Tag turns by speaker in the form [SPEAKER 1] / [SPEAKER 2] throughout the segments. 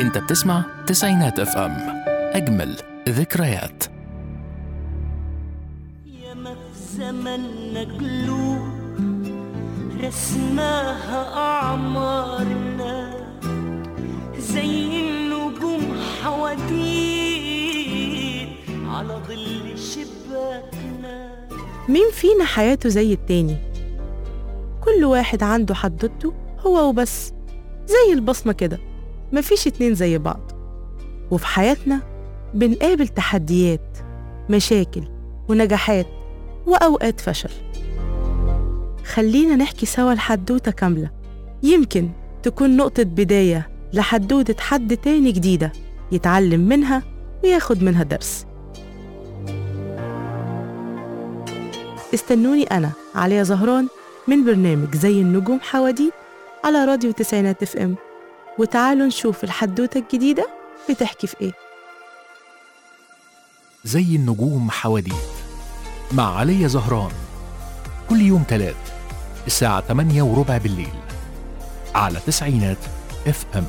[SPEAKER 1] انت بتسمع تسعينات اف ام اجمل ذكريات
[SPEAKER 2] ياما في زمننا قلوب رسماها أعمارنا زي النجوم حواديت على ظل شباكنا
[SPEAKER 3] مين فينا حياته زي التاني كل واحد عنده حدوته هو وبس زي البصمة كده مفيش اتنين زي بعض وفي حياتنا بنقابل تحديات مشاكل ونجاحات وأوقات فشل خلينا نحكي سوا الحدوتة كاملة يمكن تكون نقطة بداية لحدوتة حد تاني جديدة يتعلم منها وياخد منها درس استنوني أنا عليا زهران من برنامج زي النجوم حواديت على راديو تسعينات اف ام وتعالوا نشوف الحدوتة الجديدة بتحكي في ايه
[SPEAKER 1] زي النجوم حواديت مع علي زهران كل يوم تلات الساعة 8 وربع بالليل على تسعينات اف ام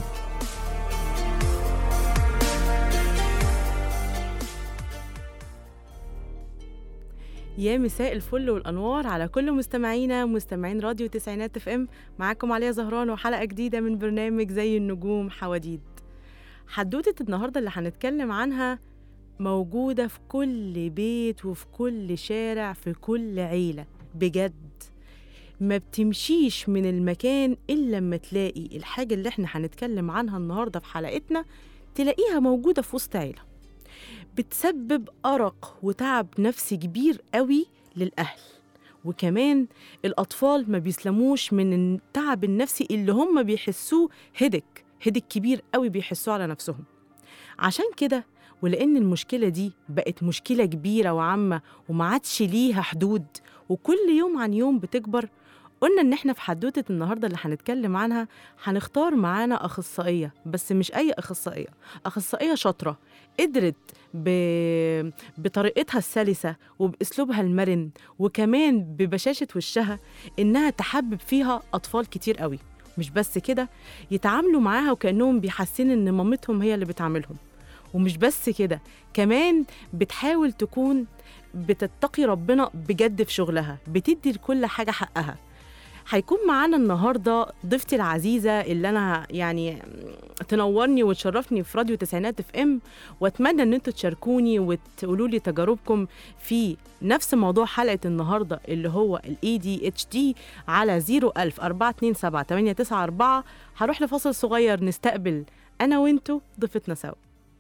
[SPEAKER 3] يا مساء الفل والانوار على كل مستمعينا مستمعين راديو تسعينات اف ام معاكم عليا زهران وحلقه جديده من برنامج زي النجوم حواديت حدوته النهارده اللي هنتكلم عنها موجوده في كل بيت وفي كل شارع في كل عيله بجد ما بتمشيش من المكان الا لما تلاقي الحاجه اللي احنا هنتكلم عنها النهارده في حلقتنا تلاقيها موجوده في وسط عيله بتسبب أرق وتعب نفسي كبير قوي للأهل وكمان الأطفال ما بيسلموش من التعب النفسي اللي هم بيحسوه هدك هدك كبير قوي بيحسوه على نفسهم عشان كده ولأن المشكلة دي بقت مشكلة كبيرة وعامة وما عادش ليها حدود وكل يوم عن يوم بتكبر قلنا ان احنا في حدوتة النهارده اللي هنتكلم عنها هنختار معانا اخصائيه بس مش اي اخصائيه اخصائيه شاطره قدرت ب... بطريقتها السلسه وباسلوبها المرن وكمان ببشاشه وشها انها تحبب فيها اطفال كتير قوي مش بس كده يتعاملوا معاها وكانهم بيحسين ان مامتهم هي اللي بتعاملهم ومش بس كده كمان بتحاول تكون بتتقي ربنا بجد في شغلها بتدي لكل حاجه حقها هيكون معانا النهارده ضيفتي العزيزه اللي انا يعني تنورني وتشرفني في راديو تسعينات اف ام واتمنى ان انتوا تشاركوني وتقولوا لي تجاربكم في نفس موضوع حلقه النهارده اللي هو الاي دي اتش دي على 01000 427 894 هروح لفاصل صغير نستقبل انا وانتوا ضيفتنا سوا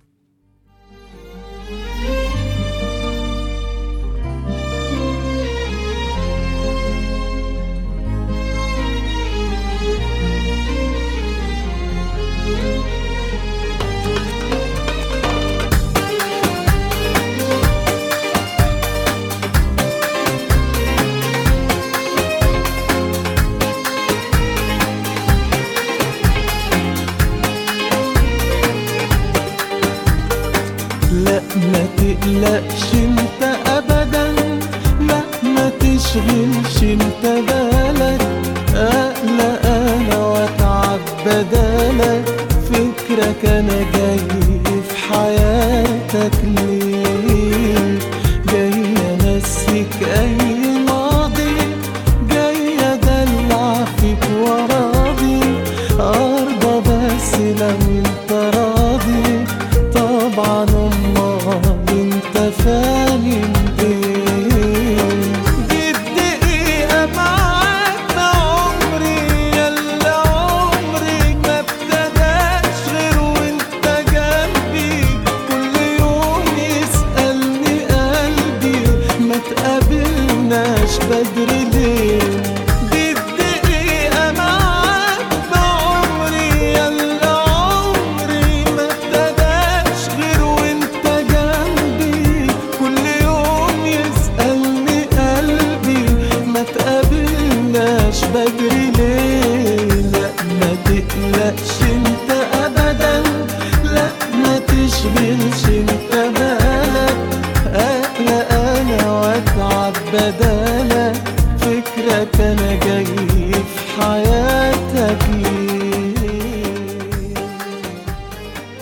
[SPEAKER 4] لا ما تقلقش انت ابدا لا ما تشغلش انت بالك اقلق انا واتعب بدالك فكرك انا جاي في حياتك ليه جاي امسك اي ماضي جاي ادلع فيك وراضي ارضى بس لو انت راضي طبعا امال انت فاهم ايه جيت دقيقة معاك ده عمري يلا عمري ما ابتداش غير وانت جنبي كل يوم يسألني قلبي ما تقابلناش بدري ليه جيت دقيقة معاك بعمري يلا عمري ما ابتداش غير وانت جنبي كل يوم يسألني قلبي ما تقابلناش بدري ليه لا ما تقلقش انت ابدا لا ما تشغلش انت بالك اقلق انا واتعب بدالك فكرك انا جاي في حياتك ليه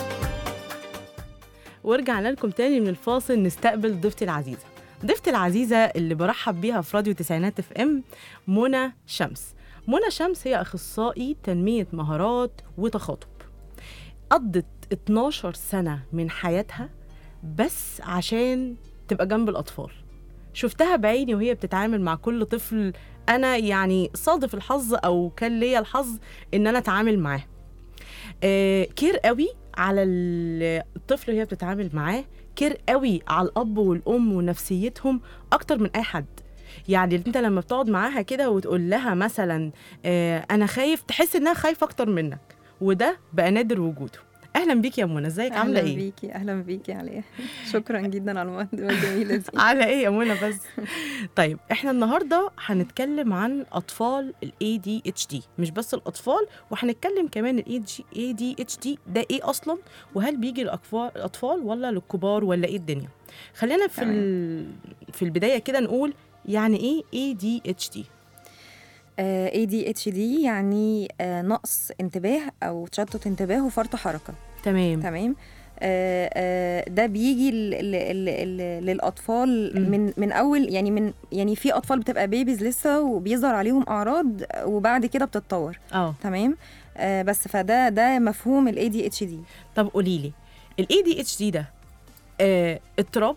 [SPEAKER 3] ورجعنا لكم تاني من الفاصل نستقبل ضيفتي العزيزة ضيفتي العزيزة اللي برحب بيها في راديو تسعينات اف ام منى شمس منى شمس هي أخصائي تنمية مهارات وتخاطب قضت 12 سنة من حياتها بس عشان تبقى جنب الأطفال شفتها بعيني وهي بتتعامل مع كل طفل أنا يعني صادف الحظ أو كان ليا الحظ إن أنا أتعامل معاه آه، كير قوي على ال- الطفل وهي بتتعامل معاه كير قوي على الاب والام ونفسيتهم اكتر من اي حد يعني انت لما بتقعد معاها كده وتقول لها مثلا آه، انا خايف تحس انها خايفه اكتر منك وده بقى نادر وجوده اهلا بيك يا منى ازيك عامله
[SPEAKER 5] اهلا
[SPEAKER 3] ايه
[SPEAKER 5] بيكي اهلا بيكي عليا شكرا جدا على المقدمه الجميله دي
[SPEAKER 3] على ايه يا منى بس طيب احنا النهارده هنتكلم عن اطفال الاي دي اتش دي مش بس الاطفال وهنتكلم كمان الاي دي اتش دي ده ايه اصلا وهل بيجي للاطفال الاطفال ولا للكبار ولا ايه الدنيا خلينا في ال... في البدايه كده نقول يعني ايه اي دي اتش دي
[SPEAKER 5] اي دي اتش دي يعني آه، نقص انتباه او تشتت انتباه وفرط حركه
[SPEAKER 3] تمام
[SPEAKER 5] تمام آه، آه، ده بيجي ل- ل- ل- ل- للاطفال
[SPEAKER 3] مم.
[SPEAKER 5] من من اول يعني من يعني في اطفال بتبقى بيبيز لسه وبيظهر عليهم اعراض وبعد كده بتتطور
[SPEAKER 3] اه
[SPEAKER 5] تمام آه، بس فده ده مفهوم الاي دي اتش دي
[SPEAKER 3] طب قولي لي الاي دي اتش دي ده آه اضطراب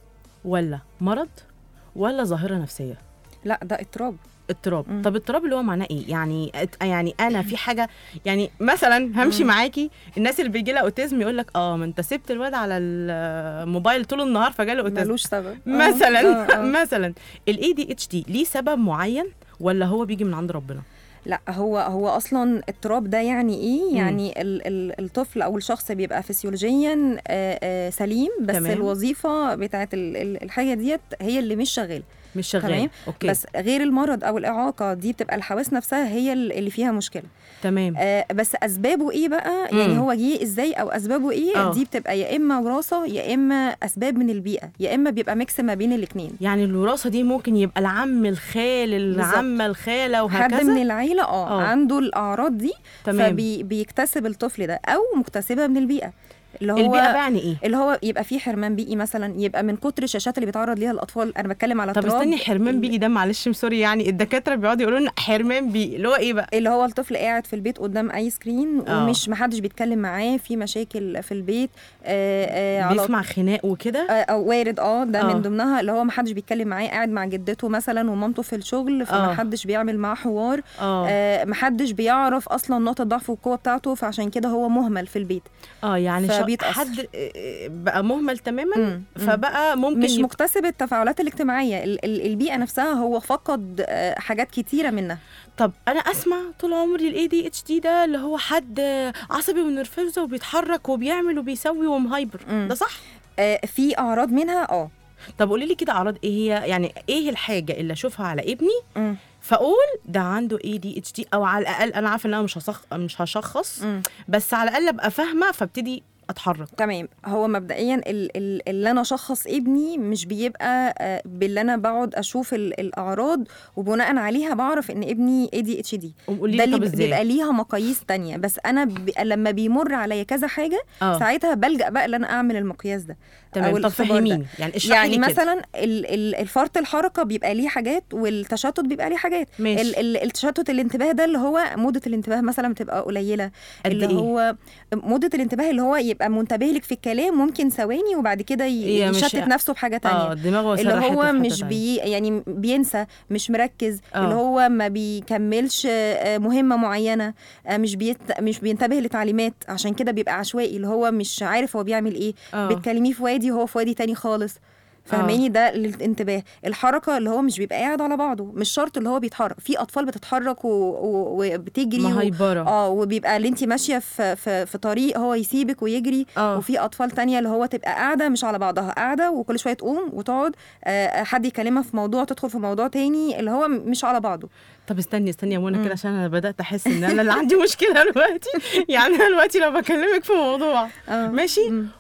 [SPEAKER 3] ولا مرض ولا ظاهره نفسيه
[SPEAKER 5] لا ده اضطراب
[SPEAKER 3] اضطراب
[SPEAKER 5] مم.
[SPEAKER 3] طب اضطراب اللي هو معناه ايه يعني أت- يعني انا في حاجه يعني مثلا همشي
[SPEAKER 5] مم.
[SPEAKER 3] معاكي الناس اللي بيجي لها اوتيزم يقول لك اه ما انت سبت الواد على الموبايل طول النهار فجاله اوتيزم
[SPEAKER 5] ملوش سبب آه،
[SPEAKER 3] مثلا
[SPEAKER 5] آه، آه.
[SPEAKER 3] مثلا الاي دي اتش دي ليه سبب معين ولا هو بيجي من عند ربنا
[SPEAKER 5] لا هو هو اصلا اضطراب ده يعني ايه
[SPEAKER 3] مم.
[SPEAKER 5] يعني ال ال الطفل او الشخص بيبقى فسيولوجيا آه، آه، سليم بس
[SPEAKER 3] تمام.
[SPEAKER 5] تمام. الوظيفه بتاعت ال- ال- الحاجه ديت هي اللي مش شغاله
[SPEAKER 3] مش شغال
[SPEAKER 5] تمام.
[SPEAKER 3] اوكي
[SPEAKER 5] بس غير المرض او الاعاقه دي بتبقى الحواس نفسها هي ال- اللي فيها مشكله
[SPEAKER 3] تمام
[SPEAKER 5] آه بس اسبابه ايه بقى
[SPEAKER 3] مم.
[SPEAKER 5] يعني هو جه ازاي او اسبابه ايه
[SPEAKER 3] آه.
[SPEAKER 5] دي بتبقى يا اما وراثه يا اما اسباب من البيئه يا اما بيبقى ميكس ما بين الاثنين
[SPEAKER 3] يعني الوراثه دي ممكن يبقى العم الخال العمه الخاله
[SPEAKER 5] حد
[SPEAKER 3] وهكذا
[SPEAKER 5] من العيله اه
[SPEAKER 3] آه.
[SPEAKER 5] عنده الاعراض دي
[SPEAKER 3] تمام
[SPEAKER 5] فبيكتسب الطفل ده او مكتسبه من البيئه اللي هو
[SPEAKER 3] البيئه بقى يعني ايه
[SPEAKER 5] اللي هو يبقى فيه حرمان بيئي مثلا يبقى من كتر الشاشات اللي بيتعرض ليها الاطفال انا بتكلم على
[SPEAKER 3] طب
[SPEAKER 5] اضطراب
[SPEAKER 3] استني حرمان بيجي ده معلش م سوري يعني الدكاتره بيقعدوا يقولوا لنا حرمان بيجي اللي هو ايه بقى
[SPEAKER 5] اللي هو الطفل قاعد في البيت قدام اي سكرين
[SPEAKER 3] آه.
[SPEAKER 5] ومش محدش بيتكلم معاه في مشاكل في البيت آه آه على
[SPEAKER 3] بيسمع خناق وكده
[SPEAKER 5] آه، او وارد اه ده
[SPEAKER 3] آه.
[SPEAKER 5] من ضمنها اللي هو ما حدش بيتكلم معاه قاعد مع جدته مثلا ومامته في الشغل
[SPEAKER 3] آه.
[SPEAKER 5] فما حدش بيعمل معاه حوار
[SPEAKER 3] اه
[SPEAKER 5] آه ما حدش بيعرف اصلا نقطه ضعف والقوه بتاعته فعشان كده هو مهمل في البيت
[SPEAKER 3] اه يعني شا-
[SPEAKER 5] فبيتأثر.
[SPEAKER 3] حد آه، بقى مهمل تماما
[SPEAKER 5] مم. مم.
[SPEAKER 3] فبقى ممكن
[SPEAKER 5] مش
[SPEAKER 3] يب-
[SPEAKER 5] مكتسب التفاعلات الاجتماعيه ال- ال- البيئه نفسها هو فقد آه، حاجات كتيره منها
[SPEAKER 3] طب انا اسمع طول عمري الاي دي اتش دي ده اللي هو حد عصبي ونرفزه وبيتحرك وبيعمل وبيسوي ومهايبر
[SPEAKER 5] مم.
[SPEAKER 3] ده صح
[SPEAKER 5] آه، في اعراض منها اه
[SPEAKER 3] طب قولي لي كده اعراض ايه هي يعني ايه الحاجه اللي اشوفها على ابني
[SPEAKER 5] مم.
[SPEAKER 3] فاقول ده عنده اي دي اتش دي او على الاقل انا عارفه ان انا مش هصخ... مش هشخص
[SPEAKER 5] مم.
[SPEAKER 3] بس على الاقل ابقى فاهمه فابتدي اتحرك
[SPEAKER 5] تمام هو مبدئيا ال- ال- اللي انا اشخص ابني مش بيبقى آه، باللي انا بقعد اشوف ال- الاعراض وبناء عليها بعرف ان ابني اي دي اتش دي
[SPEAKER 3] قولي
[SPEAKER 5] ده
[SPEAKER 3] لي
[SPEAKER 5] اللي
[SPEAKER 3] طب
[SPEAKER 5] ب- بيبقى
[SPEAKER 3] ازاي
[SPEAKER 5] ليها مقاييس تانية بس انا ب... لما بيمر عليا كذا حاجه
[SPEAKER 3] اه
[SPEAKER 5] ساعتها بلجا بقى ان انا اعمل المقياس ده أو
[SPEAKER 3] تمام طب
[SPEAKER 5] الاختبار ده.
[SPEAKER 3] فهميني يعني اشرحي
[SPEAKER 5] يعني
[SPEAKER 3] لي كده.
[SPEAKER 5] مثلا ال- ال- الفرط الحركه بيبقى ليه حاجات والتشتت بيبقى ليه حاجات
[SPEAKER 3] ماشي
[SPEAKER 5] ال- ال- التشتت الانتباه ده اللي هو مده الانتباه مثلا بتبقى قليله
[SPEAKER 3] قد
[SPEAKER 5] اللي
[SPEAKER 3] إيه؟
[SPEAKER 5] هو مده الانتباه اللي هو يبقى منتبه لك في الكلام ممكن ثواني وبعد كده ي-
[SPEAKER 3] هي مش-
[SPEAKER 5] يشتت نفسه بحاجه تانية
[SPEAKER 3] اه دماغه
[SPEAKER 5] اللي
[SPEAKER 3] سرحت
[SPEAKER 5] هو
[SPEAKER 3] في حتة
[SPEAKER 5] مش
[SPEAKER 3] تانية.
[SPEAKER 5] بي يعني بينسى مش مركز
[SPEAKER 3] آه.
[SPEAKER 5] اللي هو ما بيكملش آه، مهمه معينه آه، مش بيت مش بينتبه لتعليمات عشان كده بيبقى عشوائي اللي هو مش عارف هو بيعمل ايه
[SPEAKER 3] اه
[SPEAKER 5] بتكلميه في وادي وهو في وادي تاني خالص فاهماني ده الانتباه الحركه اللي هو مش بيبقى قاعد على بعضه مش شرط اللي هو بيتحرك في اطفال بتتحرك و... و... وبتجري و...
[SPEAKER 3] مهيبره
[SPEAKER 5] اه وبيبقى اللي انت ماشيه في, في في طريق هو يسيبك ويجري
[SPEAKER 3] اه
[SPEAKER 5] وفي اطفال تانية اللي هو تبقى قاعده مش على بعضها قاعده وكل شويه تقوم وتقعد آه حد يكلمها في موضوع تدخل في موضوع تاني اللي هو مش على بعضه
[SPEAKER 3] طب استني استني يا منى
[SPEAKER 5] مم.
[SPEAKER 3] كده عشان انا بدات احس ان انا اللي عندي مشكله دلوقتي يعني انا دلوقتي لو بكلمك في موضوع
[SPEAKER 5] اه
[SPEAKER 3] ماشي
[SPEAKER 5] مم.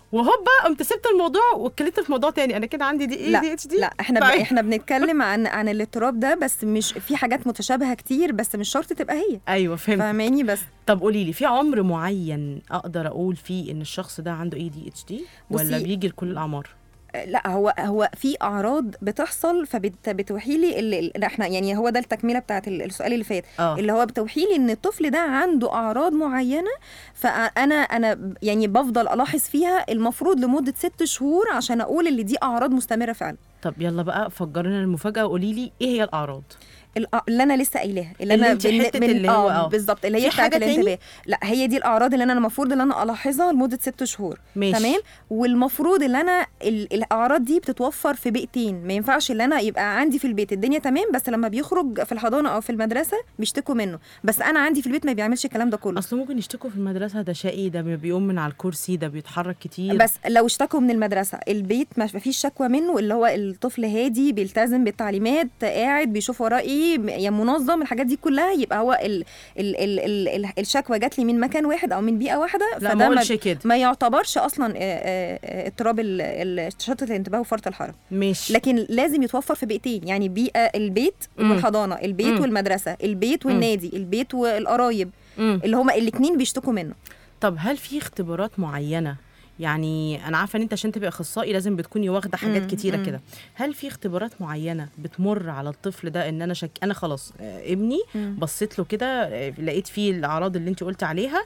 [SPEAKER 3] وهوبا قمت سبت الموضوع واتكلمت في موضوع تاني انا كده عندي دي ايه
[SPEAKER 5] لا
[SPEAKER 3] دي اتش دي
[SPEAKER 5] لا احنا ب...
[SPEAKER 3] طيب.
[SPEAKER 5] احنا بنتكلم عن عن الاضطراب ده بس مش في حاجات متشابهه كتير بس مش شرط تبقى هي
[SPEAKER 3] ايوه فهمت
[SPEAKER 5] فاهماني بس
[SPEAKER 3] طب قولي لي في عمر معين اقدر اقول فيه ان الشخص ده عنده اي دي اتش دي ولا
[SPEAKER 5] بصي-
[SPEAKER 3] بيجي لكل الاعمار
[SPEAKER 5] لا هو هو في اعراض بتحصل فبتوحي لي ال- ال- احنا يعني هو ده التكمله بتاعت ال- السؤال اللي فات
[SPEAKER 3] اه
[SPEAKER 5] اللي هو بتوحي لي ان الطفل ده عنده اعراض معينه فانا انا يعني بفضل الاحظ فيها المفروض لمده ست شهور عشان اقول اللي دي اعراض مستمره فعلا
[SPEAKER 3] طب يلا بقى فجرنا المفاجاه وقولي لي ايه هي الاعراض
[SPEAKER 5] الأ- اللي انا لسه قايلاها اللي,
[SPEAKER 3] اللي
[SPEAKER 5] انا
[SPEAKER 3] انت حتة اللي هو اه.
[SPEAKER 5] بالظبط اللي هي
[SPEAKER 3] في
[SPEAKER 5] بتاعت
[SPEAKER 3] حاجة تاني؟
[SPEAKER 5] الانتباه لا هي دي الاعراض اللي انا المفروض اللي انا الاحظها لمده ست شهور
[SPEAKER 3] ماشي
[SPEAKER 5] تمام والمفروض ان انا ال- الاعراض دي بتتوفر في بيئتين ما ينفعش ان انا يبقى عندي في البيت الدنيا تمام بس لما بيخرج في الحضانه او في المدرسه بيشتكوا منه بس انا عندي في البيت ما بيعملش الكلام ده كله
[SPEAKER 3] اصل ممكن يشتكوا في المدرسه ده شقي ده بيقوم من على الكرسي ده بيتحرك كتير
[SPEAKER 5] بس لو اشتكوا من المدرسه البيت ما فيش شكوى منه اللي هو الطفل هادي بيلتزم بالتعليمات قاعد بيشوف وراه ايه يعني منظم الحاجات دي كلها يبقى هو ال ال ال ال ال الشكوى جات لي من مكان واحد او من بيئه واحده
[SPEAKER 3] لا ما
[SPEAKER 5] فده ما,
[SPEAKER 3] اقولش كده
[SPEAKER 5] ما يعتبرش اصلا آه، آه، آه، اضطراب ال- ال- تشتت الانتباه وفرط الحركه
[SPEAKER 3] ماشي
[SPEAKER 5] لكن لازم يتوفر في بيئتين يعني بيئه البيت
[SPEAKER 3] مم.
[SPEAKER 5] والحضانه البيت
[SPEAKER 3] مم.
[SPEAKER 5] والمدرسه البيت
[SPEAKER 3] مم.
[SPEAKER 5] والنادي البيت والقرايب
[SPEAKER 3] مم.
[SPEAKER 5] اللي هما الاثنين بيشتكوا منه
[SPEAKER 3] طب هل في اختبارات معينه يعني انا عارفه ان انت عشان تبقى اخصائي لازم بتكوني واخده حاجات
[SPEAKER 5] مم،
[SPEAKER 3] كتيره
[SPEAKER 5] مم.
[SPEAKER 3] كده هل في اختبارات معينه بتمر على الطفل ده ان انا شك... انا خلاص آه، ابني بصيت له كده آه، لقيت فيه الاعراض اللي انت قلت عليها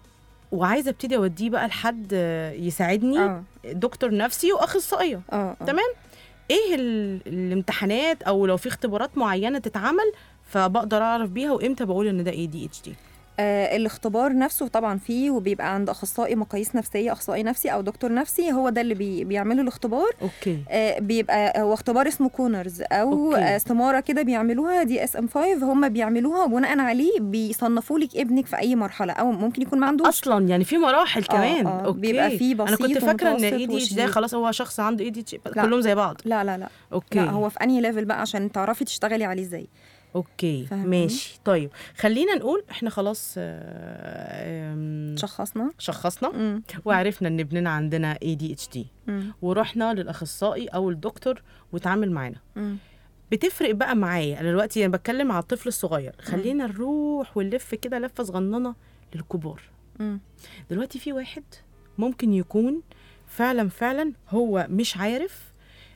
[SPEAKER 3] وعايزه ابتدي اوديه بقى لحد آه، يساعدني
[SPEAKER 5] اه
[SPEAKER 3] دكتور نفسي واخصائيه
[SPEAKER 5] اه آه.
[SPEAKER 3] تمام ايه ال... الامتحانات او لو في اختبارات معينه تتعمل فبقدر اعرف بيها وامتى بقول ان ده اي دي اتش دي
[SPEAKER 5] آه الاختبار نفسه طبعا فيه وبيبقى عند اخصائي مقاييس نفسيه اخصائي نفسي او دكتور نفسي هو ده اللي بي بيعملوا الاختبار
[SPEAKER 3] اوكي
[SPEAKER 5] آه بيبقى هو اختبار اسمه كونرز او
[SPEAKER 3] أوكي.
[SPEAKER 5] آه، استماره كده بيعملوها دي اس ام 5 هم بيعملوها وبناء عليه بيصنفوا لك ابنك في اي مرحله او ممكن يكون ما عندوش
[SPEAKER 3] اصلا يعني في مراحل كمان
[SPEAKER 5] آه،
[SPEAKER 3] اوكي
[SPEAKER 5] بيبقى في
[SPEAKER 3] انا كنت
[SPEAKER 5] بسيط
[SPEAKER 3] فاكره ان
[SPEAKER 5] ومتوسط
[SPEAKER 3] اي دي اتش ده
[SPEAKER 5] وشديد.
[SPEAKER 3] خلاص هو شخص عنده اي دي اتش
[SPEAKER 5] لا.
[SPEAKER 3] كلهم زي بعض
[SPEAKER 5] لا لا لا
[SPEAKER 3] اوكي
[SPEAKER 5] لا هو في انهي ليفل بقى عشان تعرفي تشتغلي عليه ازاي
[SPEAKER 3] اوكي
[SPEAKER 5] فاهماني؟
[SPEAKER 3] ماشي طيب خلينا نقول احنا خلاص آه، آم،
[SPEAKER 5] شخصنا
[SPEAKER 3] شخصنا
[SPEAKER 5] مم.
[SPEAKER 3] وعرفنا ان ابننا عندنا اي دي اتش دي
[SPEAKER 5] مم.
[SPEAKER 3] ورحنا للاخصائي او الدكتور وتعامل معانا
[SPEAKER 5] مم.
[SPEAKER 3] بتفرق بقى معايا انا دلوقتي انا بتكلم على الطفل الصغير خلينا نروح ونلف كده لفه صغننه للكبار
[SPEAKER 5] مم.
[SPEAKER 3] دلوقتي في واحد ممكن يكون فعلا فعلا هو مش عارف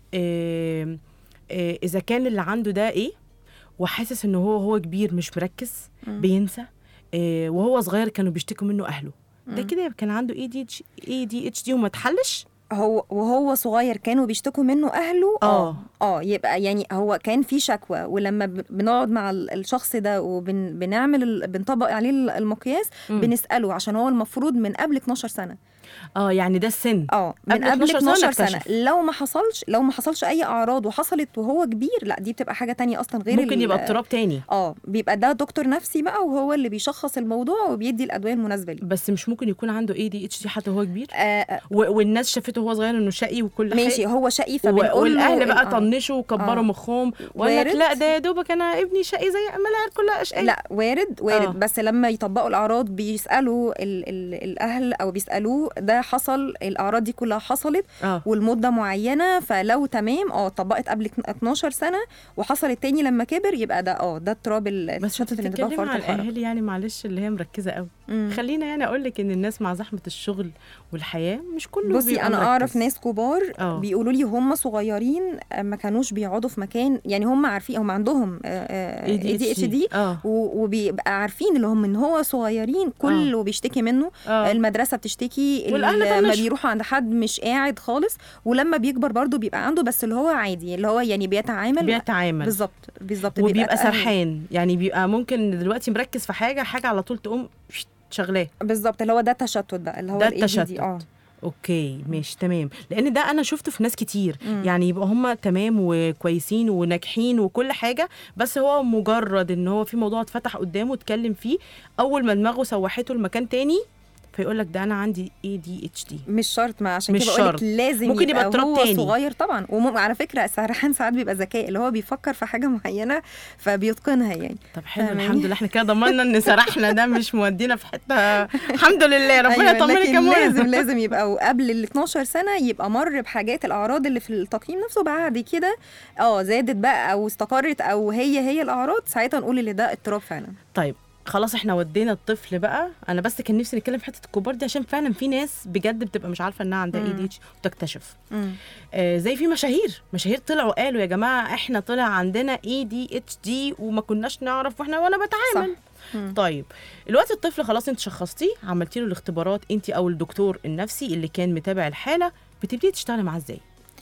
[SPEAKER 3] آه آه اذا كان اللي عنده ده ايه وحاسس ان هو هو كبير مش مركز
[SPEAKER 5] مم.
[SPEAKER 3] بينسى آه وهو صغير كانوا بيشتكوا منه اهله ده
[SPEAKER 5] مم.
[SPEAKER 3] كده كان عنده اي دي اي دي اتش دي وما اتحلش
[SPEAKER 5] هو وهو صغير كانوا بيشتكوا منه اهله
[SPEAKER 3] آه.
[SPEAKER 5] اه يبقى يعني هو كان في شكوى ولما ب- بنقعد مع ال- الشخص ده وبنعمل ال- بنطبق عليه ال- المقياس
[SPEAKER 3] مم.
[SPEAKER 5] بنساله عشان هو المفروض من قبل 12 سنه
[SPEAKER 3] اه يعني ده السن
[SPEAKER 5] اه من
[SPEAKER 3] قبل
[SPEAKER 5] قبل
[SPEAKER 3] 12 سنة
[SPEAKER 5] 12 سنه
[SPEAKER 3] نكتشف.
[SPEAKER 5] لو ما حصلش لو ما حصلش اي اعراض وحصلت وهو كبير لا دي بتبقى حاجه تانية اصلا غير
[SPEAKER 3] ممكن
[SPEAKER 5] ال-
[SPEAKER 3] يبقى اضطراب تاني
[SPEAKER 5] اه بيبقى ده دكتور نفسي بقى وهو اللي بيشخص الموضوع وبيدي الادويه المناسبه ليه
[SPEAKER 3] بس مش ممكن يكون عنده اي دي اتش دي حتى هو كبير
[SPEAKER 5] آه آه،
[SPEAKER 3] و- والناس شافته وهو صغير انه شقي وكل حاجه
[SPEAKER 5] ماشي هو شقي
[SPEAKER 3] و-
[SPEAKER 5] فبنقول له
[SPEAKER 3] والاهل بقى
[SPEAKER 5] آه.
[SPEAKER 3] طنشوا وكبروا
[SPEAKER 5] آه.
[SPEAKER 3] مخهم وقال لك
[SPEAKER 5] وارد.
[SPEAKER 3] لا ده يا دوبك انا ابني شقي زي ما العيال كلها اشقياء
[SPEAKER 5] لا وارد وارد
[SPEAKER 3] آه.
[SPEAKER 5] آه. بس لما يطبقوا الاعراض بيسالوا ال ال الاهل او بيسالوه ده حصل الاعراض دي كلها حصلت
[SPEAKER 3] اه
[SPEAKER 5] والمده معينه فلو تمام اه طبقت قبل 12 سنه وحصلت تاني لما كبر يبقى ده اه ده اضطراب ال-
[SPEAKER 3] بس انت
[SPEAKER 5] تشتت الانتباه
[SPEAKER 3] بتتكلمي
[SPEAKER 5] وفرط
[SPEAKER 3] على
[SPEAKER 5] الحركه
[SPEAKER 3] الاهالي يعني معلش اللي هي مركزه قوي
[SPEAKER 5] مم.
[SPEAKER 3] خلينا يعني اقول لك ان الناس مع زحمه الشغل والحياه مش كله
[SPEAKER 5] بصي
[SPEAKER 3] بيبقى
[SPEAKER 5] انا
[SPEAKER 3] مركز.
[SPEAKER 5] اعرف ناس كبار
[SPEAKER 3] آه.
[SPEAKER 5] بيقولوا لي هم صغيرين آه، ما كانوش بيقعدوا في مكان يعني هم عارفين هم عندهم اي دي اتش دي
[SPEAKER 3] اه
[SPEAKER 5] وبيبقى عارفين اللي هم من هو صغيرين كله بيشتكي منه
[SPEAKER 3] اه
[SPEAKER 5] المدرسه بتشتكي
[SPEAKER 3] والأهل
[SPEAKER 5] ال- لما
[SPEAKER 3] طنشوا.
[SPEAKER 5] بيروحوا عند حد مش قاعد خالص ولما بيكبر برضه بيبقى عنده بس اللي هو عادي اللي هو يعني بيتعامل
[SPEAKER 3] بيتعامل
[SPEAKER 5] بالظبط بالظبط
[SPEAKER 3] وبيبقى
[SPEAKER 5] اتأهل.
[SPEAKER 3] سرحان يعني بيبقى ممكن دلوقتي مركز في حاجه حاجه على طول تقوم شت شغلاه
[SPEAKER 5] بالظبط اللي هو ده التشتت بقى اللي هو
[SPEAKER 3] ده
[SPEAKER 5] ال ADD.
[SPEAKER 3] التشتت.
[SPEAKER 5] اه
[SPEAKER 3] اوكي ماشي تمام لان ده انا شفته في ناس كتير
[SPEAKER 5] مم.
[SPEAKER 3] يعني يبقى هم تمام وكويسين وناجحين وكل حاجه بس هو مجرد ان هو في موضوع اتفتح قدامه اتكلم فيه اول ما دماغه سوحته لمكان تاني فيقول لك ده انا عندي اي دي اتش دي
[SPEAKER 5] مش شرط ما عشان
[SPEAKER 3] مش
[SPEAKER 5] كده بقول لك
[SPEAKER 3] شرط.
[SPEAKER 5] لازم
[SPEAKER 3] ممكن يبقى اضطراب
[SPEAKER 5] هو
[SPEAKER 3] تاني.
[SPEAKER 5] صغير طبعا وعلى فكره سرحان ساعات بيبقى ذكاء اللي هو بيفكر في حاجه معينه فبيتقنها يعني
[SPEAKER 3] طب حلو
[SPEAKER 5] فاهماني؟
[SPEAKER 3] الحمد لله احنا كده ضمننا ان سرحنا ده مش مودينا في حته الحمد لله ربنا
[SPEAKER 5] أيوة
[SPEAKER 3] يطمنك
[SPEAKER 5] لكن
[SPEAKER 3] يا منى
[SPEAKER 5] لازم لازم يبقى وقبل ال 12 سنه يبقى مر بحاجات الاعراض اللي في التقييم نفسه بعد كده اه زادت بقى او استقرت او هي هي الاعراض ساعتها نقول ان ده اضطراب فعلا
[SPEAKER 3] طيب خلاص احنا ودينا الطفل بقى انا بس كان نفسي نتكلم في حته الكبار دي عشان فعلا في ناس بجد بتبقى مش عارفه انها عندها اي
[SPEAKER 5] مم.
[SPEAKER 3] دي اتش وتكتشف آه زي في مشاهير مشاهير طلعوا قالوا يا جماعه احنا طلع عندنا اي دي اتش دي وما كناش نعرف واحنا وانا بتعامل
[SPEAKER 5] مم.
[SPEAKER 3] طيب الوقت الطفل خلاص انت شخصتيه عملتي له الاختبارات انت او الدكتور النفسي اللي كان متابع الحاله بتبتدي تشتغلي معاه ازاي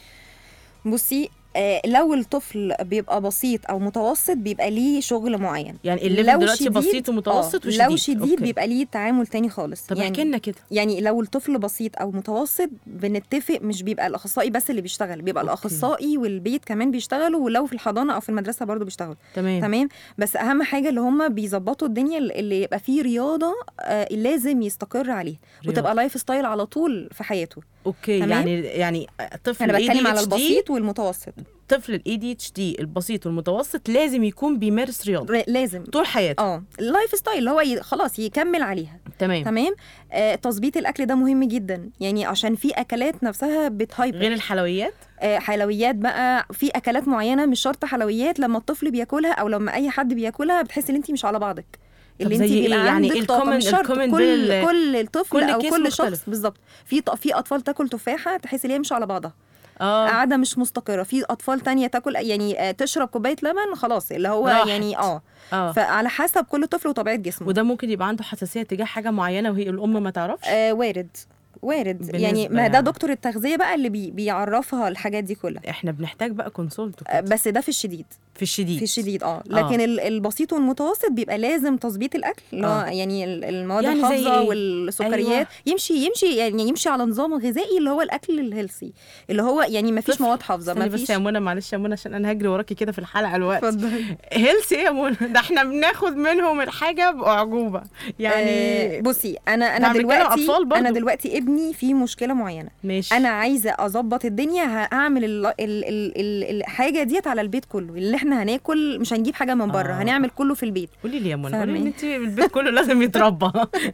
[SPEAKER 5] بصي آه لو الطفل بيبقى بسيط او متوسط بيبقى ليه شغل معين
[SPEAKER 3] يعني الليفل
[SPEAKER 5] لو
[SPEAKER 3] دلوقتي
[SPEAKER 5] شديد-
[SPEAKER 3] بسيط ومتوسط
[SPEAKER 5] آه،
[SPEAKER 3] وشديد
[SPEAKER 5] لو شديد
[SPEAKER 3] أوكي.
[SPEAKER 5] بيبقى ليه تعامل تاني خالص
[SPEAKER 3] طب
[SPEAKER 5] يعني
[SPEAKER 3] احكي لنا كده
[SPEAKER 5] يعني لو الطفل بسيط او متوسط بنتفق مش بيبقى الاخصائي بس اللي بيشتغل بيبقى
[SPEAKER 3] أوكي.
[SPEAKER 5] الاخصائي والبيت كمان بيشتغلوا ولو في الحضانه او في المدرسه برضو بيشتغلوا
[SPEAKER 3] تمام
[SPEAKER 5] تمام بس اهم حاجه اللي هم بيظبطوا الدنيا اللي يبقى فيه رياضه آه لازم يستقر عليها
[SPEAKER 3] رياضة.
[SPEAKER 5] وتبقى لايف ستايل على طول في حياته
[SPEAKER 3] اوكي
[SPEAKER 5] تمام؟
[SPEAKER 3] يعني يعني طفل
[SPEAKER 5] انا
[SPEAKER 3] ال
[SPEAKER 5] بتكلم على
[SPEAKER 3] ADHD
[SPEAKER 5] البسيط والمتوسط
[SPEAKER 3] طفل الاي دي اتش دي البسيط والمتوسط لازم يكون بيمارس رياضه
[SPEAKER 5] ر- لازم
[SPEAKER 3] طول حياته
[SPEAKER 5] اه اللايف ستايل اللي هو ي... خلاص يكمل عليها
[SPEAKER 3] تمام
[SPEAKER 5] تمام آه تظبيط الاكل ده مهم جدا يعني عشان في اكلات نفسها بتهايبر
[SPEAKER 3] غير الحلويات
[SPEAKER 5] آه، حلويات بقى في اكلات معينه مش شرط حلويات لما الطفل بياكلها او لما اي حد بياكلها بتحس ان انت مش على بعضك اللي انت
[SPEAKER 3] زي إيه؟
[SPEAKER 5] بيبقى
[SPEAKER 3] يعني
[SPEAKER 5] عندك
[SPEAKER 3] إيه
[SPEAKER 5] طاقه
[SPEAKER 3] الكومن-
[SPEAKER 5] مش شرط
[SPEAKER 3] الكومن
[SPEAKER 5] كل
[SPEAKER 3] بال-
[SPEAKER 5] كل طفل
[SPEAKER 3] كل
[SPEAKER 5] او
[SPEAKER 3] كيس
[SPEAKER 5] كل
[SPEAKER 3] مختلف.
[SPEAKER 5] شخص بالظبط في ط- في اطفال تاكل تفاحه تحس ان هي مش على بعضها
[SPEAKER 3] اه
[SPEAKER 5] قاعده مش مستقره في اطفال تانية تاكل يعني آه، تشرب كوبايه لبن خلاص اللي هو
[SPEAKER 3] راحت.
[SPEAKER 5] يعني اه
[SPEAKER 3] اه
[SPEAKER 5] فعلى حسب كل طفل وطبيعه جسمه
[SPEAKER 3] وده ممكن يبقى عنده حساسيه تجاه حاجه معينه وهي الام ما تعرفش
[SPEAKER 5] آه وارد وارد
[SPEAKER 3] بالنسبة
[SPEAKER 5] يعني ما ده
[SPEAKER 3] يعني.
[SPEAKER 5] دكتور التغذيه بقى اللي بي بيعرفها الحاجات دي كلها
[SPEAKER 3] احنا بنحتاج بقى كونسولت
[SPEAKER 5] آه، بس ده في الشديد
[SPEAKER 3] في الشديد
[SPEAKER 5] في الشديد اه لكن ال- البسيط والمتوسط بيبقى لازم تظبيط الاكل اللي هو
[SPEAKER 3] آه.
[SPEAKER 5] يعني ال- المواد
[SPEAKER 3] يعني زي
[SPEAKER 5] الحافظه
[SPEAKER 3] إيه؟
[SPEAKER 5] والسكريات
[SPEAKER 3] أيوة.
[SPEAKER 5] يمشي يمشي يعني يمشي على نظام غذائي اللي هو الاكل الهيلثي اللي هو يعني ما فيش
[SPEAKER 3] طفل.
[SPEAKER 5] مواد حافظه
[SPEAKER 3] استني
[SPEAKER 5] ما
[SPEAKER 3] بس
[SPEAKER 5] فيش
[SPEAKER 3] يا منى معلش يا منى عشان انا هجري وراكي كده في الحلقه الوقت
[SPEAKER 5] اتفضلي
[SPEAKER 3] هيلثي ايه يا منى ده احنا بناخد منهم الحاجه باعجوبه يعني
[SPEAKER 5] آه بصي انا
[SPEAKER 3] ده
[SPEAKER 5] انا
[SPEAKER 3] بنتكلم
[SPEAKER 5] دلوقتي
[SPEAKER 3] أطفال برضو.
[SPEAKER 5] انا دلوقتي ابني في مشكله معينه
[SPEAKER 3] ماشي
[SPEAKER 5] انا عايزه اظبط الدنيا هعمل ال- ال- ال- ال- الحاجه ديت على البيت كله اللي احنا هناكل مش هنجيب حاجه من بره
[SPEAKER 3] آه.
[SPEAKER 5] هنعمل كله في البيت
[SPEAKER 3] قولي لي يا منى قولي
[SPEAKER 5] فاهمة
[SPEAKER 3] ان
[SPEAKER 5] إيه؟
[SPEAKER 3] انت البيت كله لازم يتربى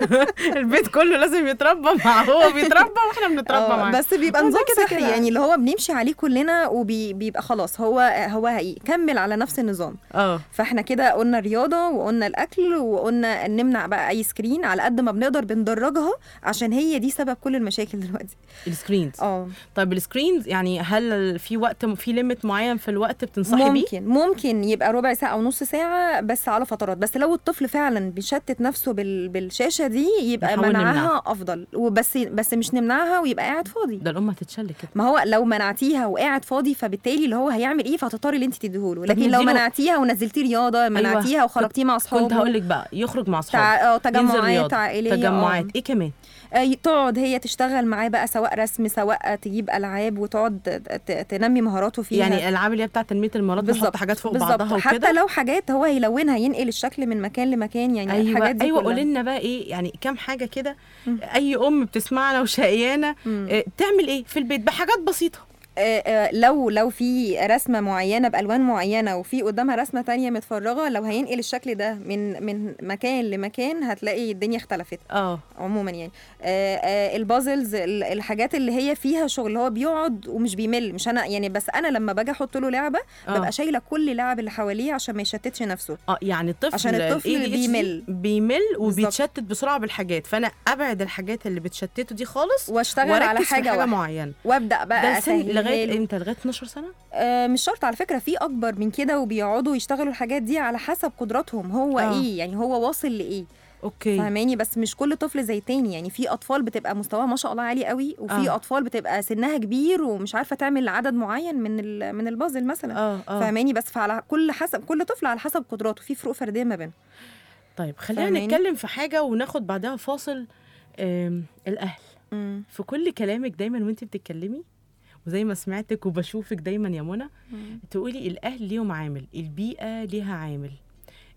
[SPEAKER 3] البيت كله لازم يتربى مع هو بيتربى واحنا بنتربى
[SPEAKER 5] آه،
[SPEAKER 3] معاه
[SPEAKER 5] بس بيبقى
[SPEAKER 3] هو ده
[SPEAKER 5] نظام
[SPEAKER 3] كده
[SPEAKER 5] صحي
[SPEAKER 3] كده.
[SPEAKER 5] يعني اللي هو بنمشي عليه كلنا وبيبقى خلاص هو هو هيكمل على نفس النظام
[SPEAKER 3] اه
[SPEAKER 5] فاحنا كده قلنا رياضه وقلنا الاكل وقلنا نمنع بقى اي سكرين على قد ما بنقدر بندرجها عشان هي دي سبب كل المشاكل دلوقتي
[SPEAKER 3] السكرينز
[SPEAKER 5] اه
[SPEAKER 3] طيب السكرينز يعني هل في وقت في ليميت معين في الوقت بتنصحي بيه
[SPEAKER 5] ممكن ممكن يبقى ربع ساعه او نص ساعه بس على فترات بس لو الطفل فعلا بيشتت نفسه بال... بالشاشه دي يبقى
[SPEAKER 3] نحاول
[SPEAKER 5] منعها
[SPEAKER 3] نمنعها.
[SPEAKER 5] افضل وبس بس مش نمنعها ويبقى قاعد فاضي
[SPEAKER 3] ده الام هتتشل كده
[SPEAKER 5] ما هو لو منعتيها وقاعد فاضي فبالتالي اللي هو هيعمل ايه فهتضطري اللي انت تديهوله
[SPEAKER 3] طب
[SPEAKER 5] لكن لو
[SPEAKER 3] نديله-
[SPEAKER 5] منعتيها ونزلتيه رياضه منعتيها وخرجتيه مع اصحابه
[SPEAKER 3] كنت هقول لك بقى يخرج مع اصحابه
[SPEAKER 5] تع... اه
[SPEAKER 3] ينزل
[SPEAKER 5] تجمعات
[SPEAKER 3] رياضة.
[SPEAKER 5] عائليه
[SPEAKER 3] تجمعات
[SPEAKER 5] آه.
[SPEAKER 3] ايه كمان
[SPEAKER 5] آه، تقعد هي تشتغل معاه بقى سواء رسم سواء تجيب العاب وتقعد ت- ت- تنمي مهاراته فيها
[SPEAKER 3] يعني الالعاب اللي هي بتاعه تنميه المهارات نحط حاجات فوق
[SPEAKER 5] بالظبط.
[SPEAKER 3] بعضها
[SPEAKER 5] حتى
[SPEAKER 3] وكده
[SPEAKER 5] لو حاجات هو هيلونها ينقل الشكل من مكان لمكان يعني
[SPEAKER 3] ايوه
[SPEAKER 5] الحاجات دي
[SPEAKER 3] ايوه
[SPEAKER 5] كلها.
[SPEAKER 3] قولي لنا بقى ايه يعني كام حاجه كده
[SPEAKER 5] مم.
[SPEAKER 3] اي ام بتسمعنا وشقيانه
[SPEAKER 5] مم.
[SPEAKER 3] آه، تعمل ايه في البيت بحاجات بسيطه
[SPEAKER 5] آه، آه، لو لو في رسمه معينه بالوان معينه وفي قدامها رسمه تانية متفرغه لو هينقل الشكل ده من من مكان لمكان هتلاقي الدنيا اختلفت
[SPEAKER 3] اه
[SPEAKER 5] عموما يعني آه، آه، البازلز ال- الحاجات اللي هي فيها شغل هو بيقعد ومش بيمل مش انا يعني بس انا لما باجي احط له لعبه
[SPEAKER 3] آه.
[SPEAKER 5] ببقى شايله كل اللعب اللي حواليه عشان ما يشتتش نفسه
[SPEAKER 3] اه يعني الطفل
[SPEAKER 5] عشان الطفل
[SPEAKER 3] ال ADHD
[SPEAKER 5] بيمل.
[SPEAKER 3] بيمل
[SPEAKER 5] بالظبط.
[SPEAKER 3] وبيتشتت بسرعه بالحاجات فانا ابعد الحاجات اللي بتشتته دي خالص
[SPEAKER 5] واشتغل
[SPEAKER 3] واركز
[SPEAKER 5] على
[SPEAKER 3] في
[SPEAKER 5] حاجه,
[SPEAKER 3] حاجه
[SPEAKER 5] واحده
[SPEAKER 3] معينه
[SPEAKER 5] وابدا
[SPEAKER 3] ده
[SPEAKER 5] بقى
[SPEAKER 3] السن
[SPEAKER 5] اسهلها
[SPEAKER 3] لغايه
[SPEAKER 5] له.
[SPEAKER 3] امتى لغايه 12 سنه
[SPEAKER 5] آه، مش شرط على فكره في اكبر من كده وبيقعدوا يشتغلوا الحاجات دي على حسب قدراتهم هو
[SPEAKER 3] آه.
[SPEAKER 5] آه. ايه يعني هو واصل لايه
[SPEAKER 3] اوكي
[SPEAKER 5] فاهماني بس مش كل طفل زي التاني يعني في اطفال بتبقى مستواها ما شاء الله عالي قوي وفي
[SPEAKER 3] آه.
[SPEAKER 5] آه. اطفال بتبقى سنها كبير ومش عارفه تعمل عدد معين من ال- من البازل مثلا
[SPEAKER 3] اه اه
[SPEAKER 5] فاهماني بس فعلى كل حسب كل طفل على حسب قدراته في فروق فرديه ما بينهم
[SPEAKER 3] طيب خلينا
[SPEAKER 5] فاهماني؟
[SPEAKER 3] نتكلم في حاجه وناخد بعدها فاصل آم، الاهل
[SPEAKER 5] مم.
[SPEAKER 3] في كل كلامك دايما وانت بتتكلمي وزي ما سمعتك وبشوفك دايما يا منى تقولي الاهل ليهم عامل البيئه ليها عامل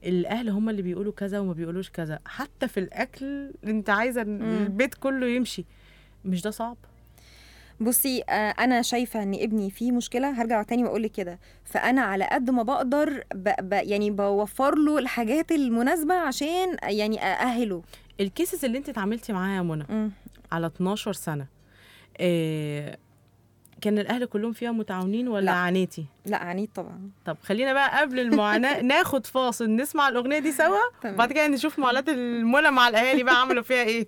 [SPEAKER 3] الاهل هم اللي بيقولوا كذا وما بيقولوش كذا حتى في الاكل انت عايزه إن
[SPEAKER 5] مم.
[SPEAKER 3] البيت كله يمشي مش ده صعب
[SPEAKER 5] بصي آه، انا شايفه ان ابني فيه مشكله هرجع تاني واقول لك كده فانا على قد ما بقدر ب... ب... يعني بوفر له الحاجات المناسبه عشان يعني ااهله
[SPEAKER 3] الكيسز اللي انت اتعاملتي معاها يا منى
[SPEAKER 5] مم.
[SPEAKER 3] على 12 سنه إيه كان الاهل كلهم فيها متعاونين ولا
[SPEAKER 5] لا.
[SPEAKER 3] عانيتي
[SPEAKER 5] لا عنيد طبعا
[SPEAKER 3] طب خلينا بقى قبل المعاناه ناخد فاصل نسمع الاغنيه دي سوا
[SPEAKER 5] تمام.
[SPEAKER 3] وبعد كده نشوف معاناه المنى مع الاهالي بقى عملوا فيها ايه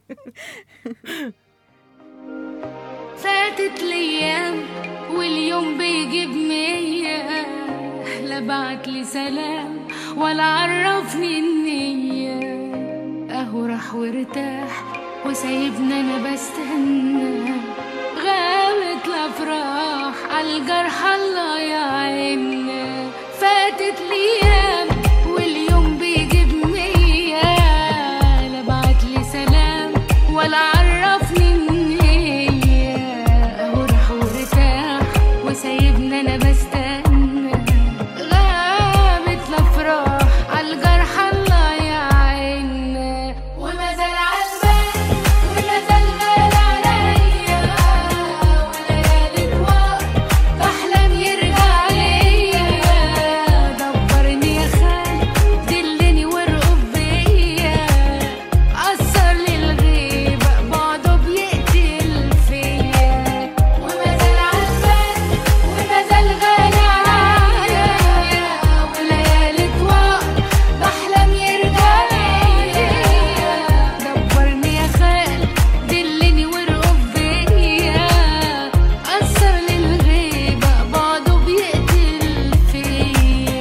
[SPEAKER 6] فاتت الايام واليوم بيجيب مية لا بعت لي سلام ولا عرفني النية اهو راح وارتاح وسايبني انا بستنى غابت الافراح عالجرح الله يعيننا فاتت الايام واليوم بيجيب مية لا بعت لي سلام ولا عرفني النية اهو راح وارتاح وسايبني انا بستنى غابت الافراح عالجرح الله يعيننا وما زال عالبال وما زال غالي عليا وليالي طوال بحلم يرجع ليا دبرني يا خال دلني وارقب بيا أثر لي الغيبة بعده بيقتل فيا وما زال عالبال وما زال غالي عليا وليالي طوال بحلم يرجع ليا دبرني يا خال دلني وارقب بيا أثر لي الغيبة بعده بيقتل فيا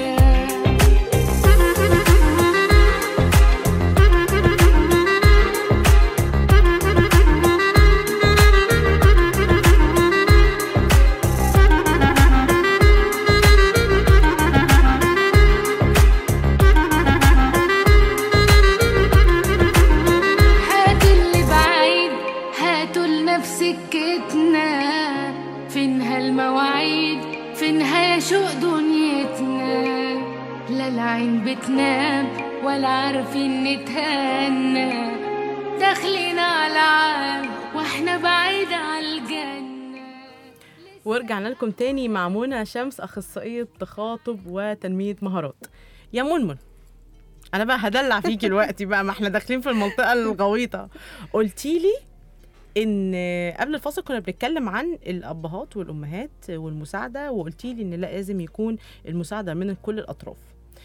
[SPEAKER 6] هاتوا اللي بعيد هاتوا لنفس سكتنا فينها المواعيد فينها شوق دنيتنا لا العين بتنام ولا عارفين نتهنى داخلين على عام واحنا بعيد على الجنة
[SPEAKER 3] ورجعنا لكم تاني مع منى شمس اخصائيه تخاطب وتنميه مهارات يا منمن انا بقى هدلع فيكي دلوقتي بقى ما احنا داخلين في المنطقه الغويطه قلتي لي ان قبل الفاصل كنا بنتكلم عن الابهات والامهات والمساعده وقلتي لي ان لا لازم يكون المساعده من كل الاطراف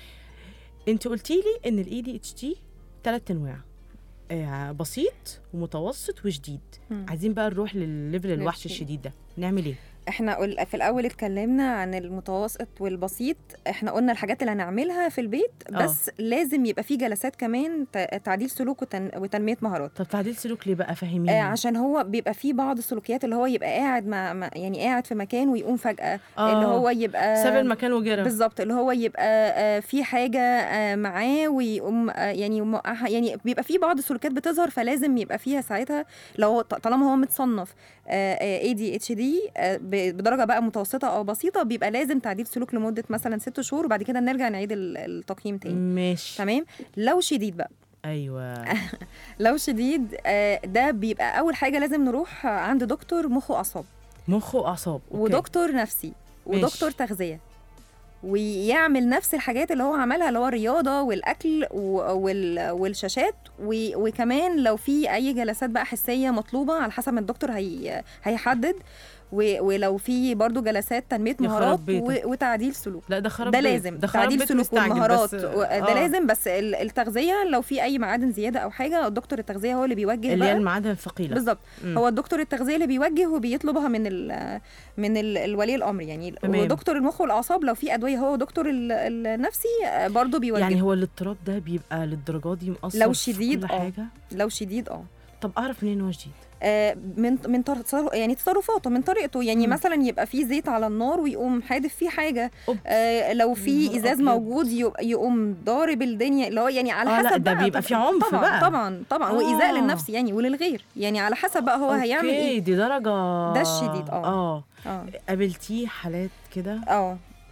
[SPEAKER 3] انت قلتي لي ان الاي دي اتش تي ثلاث انواع آه، بسيط ومتوسط وشديد
[SPEAKER 5] مم.
[SPEAKER 3] عايزين بقى نروح للليفل الوحش
[SPEAKER 5] للشديد.
[SPEAKER 3] الشديد ده نعمل ايه
[SPEAKER 5] احنا قل... في الاول اتكلمنا عن المتوسط والبسيط احنا قلنا الحاجات اللي هنعملها في البيت
[SPEAKER 3] آه.
[SPEAKER 5] بس لازم يبقى في جلسات كمان ت... تعديل سلوك وتن... وتنميه مهارات
[SPEAKER 3] طب تعديل سلوك ليه بقى فهميني
[SPEAKER 5] آه عشان هو بيبقى في بعض السلوكيات اللي هو يبقى قاعد مع مع- يعني قاعد في مكان ويقوم فجأة
[SPEAKER 3] آه.
[SPEAKER 5] اللي هو يبقى
[SPEAKER 3] ساب المكان وجرى
[SPEAKER 5] بالظبط اللي هو يبقى آه، في حاجه آه، معاه ويقوم آه، يعني موقعها يعني بيبقى في بعض السلوكيات بتظهر فلازم يبقى فيها ساعتها لو هو- طالما هو متصنف اي دي اتش دي بدرجه بقى متوسطه او بسيطه بيبقى لازم تعديل سلوك لمده مثلا ست شهور وبعد كده نرجع نعيد ال- التقييم تاني
[SPEAKER 3] ماشي
[SPEAKER 5] تمام لو شديد بقى
[SPEAKER 3] ايوه
[SPEAKER 5] لو شديد آه، ده بيبقى اول حاجه لازم نروح عند دكتور مخ واعصاب
[SPEAKER 3] مخ واعصاب أوكي.
[SPEAKER 5] ودكتور نفسي
[SPEAKER 3] ماشي.
[SPEAKER 5] ودكتور تغذيه ويعمل نفس الحاجات اللي هو عملها اللي هو الرياضه والاكل و- وال- والشاشات و- وكمان لو في اي جلسات بقى حسيه مطلوبه على حسب ما الدكتور هي هيحدد و- ولو في برضو جلسات تنميه
[SPEAKER 3] يا خراب
[SPEAKER 5] مهارات
[SPEAKER 3] بيتك.
[SPEAKER 5] و- وتعديل سلوك
[SPEAKER 3] لا ده خراب
[SPEAKER 5] ده
[SPEAKER 3] بيت.
[SPEAKER 5] لازم
[SPEAKER 3] ده خراب
[SPEAKER 5] تعديل
[SPEAKER 3] بيت
[SPEAKER 5] سلوك
[SPEAKER 3] مستعجل،
[SPEAKER 5] والمهارات
[SPEAKER 3] بس-
[SPEAKER 5] و- ده
[SPEAKER 3] آه.
[SPEAKER 5] لازم بس ال- التغذيه لو في اي معادن زياده او حاجه دكتور التغذيه هو اللي بيوجه
[SPEAKER 3] اللي هي
[SPEAKER 5] بقى
[SPEAKER 3] المعادن الثقيله
[SPEAKER 5] بالظبط
[SPEAKER 3] مم.
[SPEAKER 5] هو الدكتور التغذيه اللي بيوجه وبيطلبها من ال من ال الولي الامر يعني
[SPEAKER 3] تمام.
[SPEAKER 5] ودكتور المخ والاعصاب لو في ادويه هو دكتور ال- النفسي آه، برضه بيوجه
[SPEAKER 3] يعني هو الاضطراب ده بيبقى للدرجه دي مأثر
[SPEAKER 5] لو
[SPEAKER 3] في
[SPEAKER 5] شديد،
[SPEAKER 3] كل
[SPEAKER 5] آه.
[SPEAKER 3] حاجه
[SPEAKER 5] لو شديد اه
[SPEAKER 3] طب اعرف منين هو شديد
[SPEAKER 5] آه، من من طر- تصرف- يعني تصرفاته من طريقته يعني
[SPEAKER 3] مم.
[SPEAKER 5] مثلا يبقى في زيت على النار ويقوم حادف فيه حاجه
[SPEAKER 3] أوبس.
[SPEAKER 5] آه لو
[SPEAKER 3] يا
[SPEAKER 5] في
[SPEAKER 3] نهار
[SPEAKER 5] ازاز
[SPEAKER 3] أبيض.
[SPEAKER 5] موجود يبقى- يقوم ضارب الدنيا اللي هو يعني على
[SPEAKER 3] آه،
[SPEAKER 5] حسب
[SPEAKER 3] لا، ده
[SPEAKER 5] بقى
[SPEAKER 3] بيبقى
[SPEAKER 5] طب-
[SPEAKER 3] في عنف
[SPEAKER 5] طبعا
[SPEAKER 3] بقى.
[SPEAKER 5] طبعا طبعا وايذاء
[SPEAKER 3] آه.
[SPEAKER 5] للنفس يعني وللغير يعني على حسب بقى هو هيعمل
[SPEAKER 3] أوكي،
[SPEAKER 5] ايه
[SPEAKER 3] دي درجه
[SPEAKER 5] ده الشديد، آه.
[SPEAKER 3] اه
[SPEAKER 5] اه
[SPEAKER 3] قابلتيه حالات كده
[SPEAKER 5] اه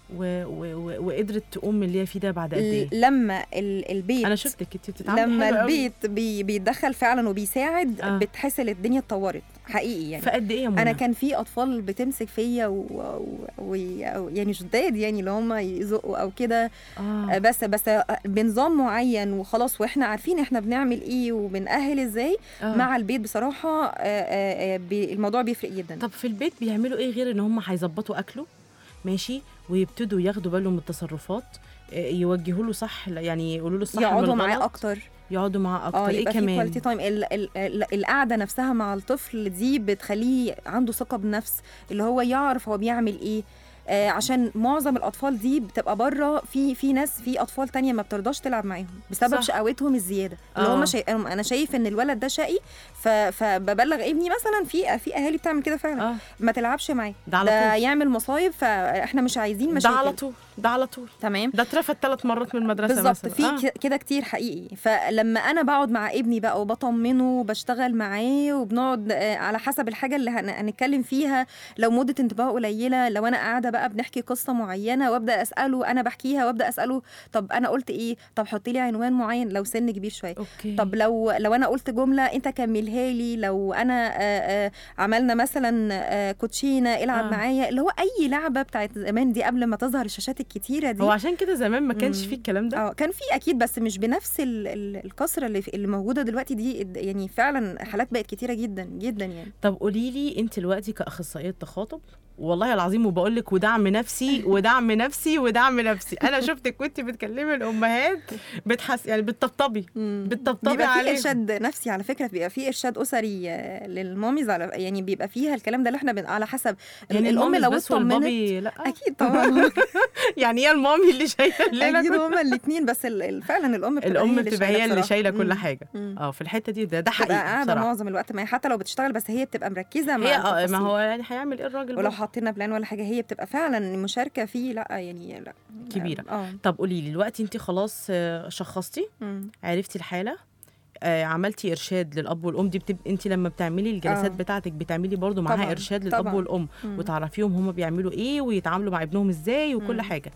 [SPEAKER 3] و... و... و... وقدرت تقوم من اللي هي فيه ده بعد قد ايه
[SPEAKER 5] لما ال- البيت
[SPEAKER 3] انا شفتك انت بتتعاملي
[SPEAKER 5] لما
[SPEAKER 3] حلو قوي.
[SPEAKER 5] البيت بي بيتدخل فعلا وبيساعد
[SPEAKER 3] آه.
[SPEAKER 5] بتحس ان الدنيا اتطورت حقيقي يعني
[SPEAKER 3] فقد ايه يا منى
[SPEAKER 5] انا كان في اطفال بتمسك فيا و... و... و... أو يعني شداد يعني اللي هم يزقوا او كده
[SPEAKER 3] آه.
[SPEAKER 5] بس بس بنظام معين وخلاص واحنا عارفين احنا بنعمل ايه وبنأهل ازاي
[SPEAKER 3] آه.
[SPEAKER 5] مع البيت بصراحه آه، آه، آه، بي- الموضوع بيفرق جدا
[SPEAKER 3] طب في البيت بيعملوا ايه غير ان هم هيظبطوا اكله ماشي ويبتدوا ياخدوا بالهم من التصرفات آه، يوجهوا له صح يعني يقولوا له الصح
[SPEAKER 5] يقعدوا
[SPEAKER 3] من
[SPEAKER 5] معاه
[SPEAKER 3] الغلط.
[SPEAKER 5] اكتر
[SPEAKER 3] يقعدوا معاه اكتر
[SPEAKER 5] اه
[SPEAKER 3] ايه
[SPEAKER 5] يبقى في
[SPEAKER 3] كمان
[SPEAKER 5] كواليتي تايم ال- ال- ال- القعده نفسها مع الطفل دي بتخليه عنده ثقه بالنفس اللي هو يعرف هو بيعمل ايه آه عشان معظم الاطفال دي بتبقى بره في في ناس في اطفال تانية ما بترضاش تلعب معاهم بسبب
[SPEAKER 3] صح.
[SPEAKER 5] صح. شقاوتهم الزياده اللي
[SPEAKER 3] آه.
[SPEAKER 5] هم شاي... انا شايف ان الولد ده شقي ف... فببلغ ابني مثلا في في اهالي بتعمل كده فعلا
[SPEAKER 3] اه
[SPEAKER 5] ما تلعبش معاه
[SPEAKER 3] ده على
[SPEAKER 5] ده
[SPEAKER 3] طول
[SPEAKER 5] يعمل مصايب فاحنا مش عايزين
[SPEAKER 3] ده
[SPEAKER 5] مشاكل
[SPEAKER 3] على طول ده على طول
[SPEAKER 5] تمام
[SPEAKER 3] ده اترفد ثلاث مرات من المدرسه
[SPEAKER 5] بالظبط
[SPEAKER 3] مثلا
[SPEAKER 5] في
[SPEAKER 3] آه.
[SPEAKER 5] ك- كده كتير حقيقي فلما انا بقعد مع ابني بقى وبطمنه وبشتغل معاه وبنقعد آه، على حسب الحاجه اللي هن- هنتكلم فيها لو مده انتباهه قليله لو انا قاعده بقى بنحكي قصه معينه وابدا اساله انا بحكيها وابدا اساله طب انا قلت ايه طب حطي لي عنوان معين لو سن كبير شويه
[SPEAKER 3] اوكي
[SPEAKER 5] طب لو لو انا قلت جمله انت كملها لي لو انا آه، آه، عملنا مثلا آه، كوتشينه العب
[SPEAKER 3] آه.
[SPEAKER 5] معايا اللي هو اي لعبه بتاعت زمان دي قبل ما تظهر الشاشات الكتيره دي
[SPEAKER 3] هو عشان كده زمان ما كانش
[SPEAKER 5] مم.
[SPEAKER 3] فيه الكلام ده
[SPEAKER 5] اه كان في اكيد بس مش بنفس ال- ال- الكثره اللي في- اللي موجوده دلوقتي دي اد- يعني فعلا حالات بقت كتيره جدا جدا يعني
[SPEAKER 3] طب قولي لي انت دلوقتي كاخصائيه تخاطب والله العظيم وبقول لك ودعم نفسي ودعم نفسي ودعم نفسي انا شفتك وانت بتكلمي الامهات بتحس يعني بتطبطبي بتطبطبي
[SPEAKER 5] بيبقى في
[SPEAKER 3] عليهم
[SPEAKER 5] ارشاد نفسي على فكره بيبقى في ارشاد اسري آه، للماميز على يعني بيبقى فيها الكلام ده اللي احنا بن... على حسب
[SPEAKER 3] يعني
[SPEAKER 5] الام
[SPEAKER 3] المامي
[SPEAKER 5] لو
[SPEAKER 3] بس
[SPEAKER 5] اطمنت
[SPEAKER 3] والبابي لا
[SPEAKER 5] اكيد طبعا
[SPEAKER 3] يعني هي المامي اللي شايله الليله
[SPEAKER 5] اكيد
[SPEAKER 3] كلها.
[SPEAKER 5] هما الاثنين بس ال- ال- فعلا الام بتبقى
[SPEAKER 3] الام
[SPEAKER 5] هي اللي
[SPEAKER 3] بتبقى هي اللي
[SPEAKER 5] بصراحة.
[SPEAKER 3] شايله كل
[SPEAKER 5] مم.
[SPEAKER 3] حاجه
[SPEAKER 5] مم.
[SPEAKER 3] اه في الحته دي ده ده
[SPEAKER 5] بتبقى
[SPEAKER 3] حقيقي
[SPEAKER 5] قاعده
[SPEAKER 3] بصراحه
[SPEAKER 5] معظم الوقت ما هي حتى لو بتشتغل بس هي بتبقى مركزه مع
[SPEAKER 3] هي اه ما
[SPEAKER 5] التفاصيل.
[SPEAKER 3] هو يعني هيعمل ايه الراجل
[SPEAKER 5] ولو
[SPEAKER 3] برضه؟
[SPEAKER 5] حاطين بلان ولا حاجه هي بتبقى فعلا مشاركه فيه لا يعني لا
[SPEAKER 3] كبيرة.
[SPEAKER 5] اه
[SPEAKER 3] طب قولي لي دلوقتي انت خلاص آه، شخصتي
[SPEAKER 5] مم.
[SPEAKER 3] عرفتي الحاله آه، عملتي ارشاد للاب والام دي بتب... انت لما بتعملي الجلسات
[SPEAKER 5] آه.
[SPEAKER 3] بتاعتك بتعملي برضو معاها
[SPEAKER 5] طبعاً،
[SPEAKER 3] ارشاد للاب
[SPEAKER 5] طبعاً.
[SPEAKER 3] والام
[SPEAKER 5] مم.
[SPEAKER 3] وتعرفيهم هما بيعملوا ايه ويتعاملوا مع ابنهم ازاي وكل
[SPEAKER 5] مم.
[SPEAKER 3] حاجه